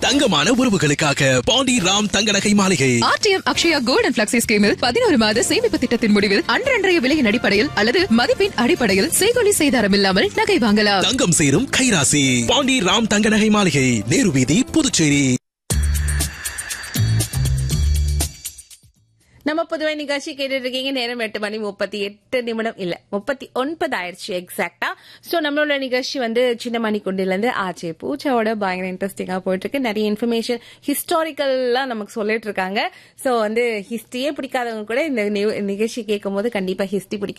தங்கமான உறவுகளுக்காக பாண்டி ராம் தங்க நகை மாளிகை RTM Akshaya gold and flexi ஸ்கீமில் பதினோரு மாத சேமிப்பு திட்டத்தின் முடிவில் அன்றன்றைய விலையின் அடிப்படையில் அல்லது மதிப்பின் அடிப்படையில் செய்கொலி செய்தாரம் இல்லாமல் நகை வாங்கலாம் தங்கம் சேரும் கைராசி பாண்டி ராம் தங்க நகை மாளிகை நேரு வீதி புதுச்சேரி நம்ம புதுவை நிகழ்ச்சி கேட்டுட்டு இருக்கீங்க நேரம் எட்டு மணி முப்பத்தி எட்டு நிமிடம் இல்ல முப்பத்தி ஒன்பது ஆயிடுச்சு எக்ஸாக்டா சோ நம்மளோட நிகழ்ச்சி வந்து சின்ன மணி குண்டில இருந்து ஆச்சே பூச்சாவோட பயங்கர இன்ட்ரெஸ்டிங்கா போயிட்டு இருக்கு நிறைய இன்ஃபர்மேஷன் ஹிஸ்டாரிக்கல்லாம் நமக்கு சொல்லிட்டு இருக்காங்க சோ வந்து ஹிஸ்டரியே பிடிக்காதவங்க கூட இந்த நிகழ்ச்சி கேட்கும் போது கண்டிப்பா ஹிஸ்டரி பிடிக்கும்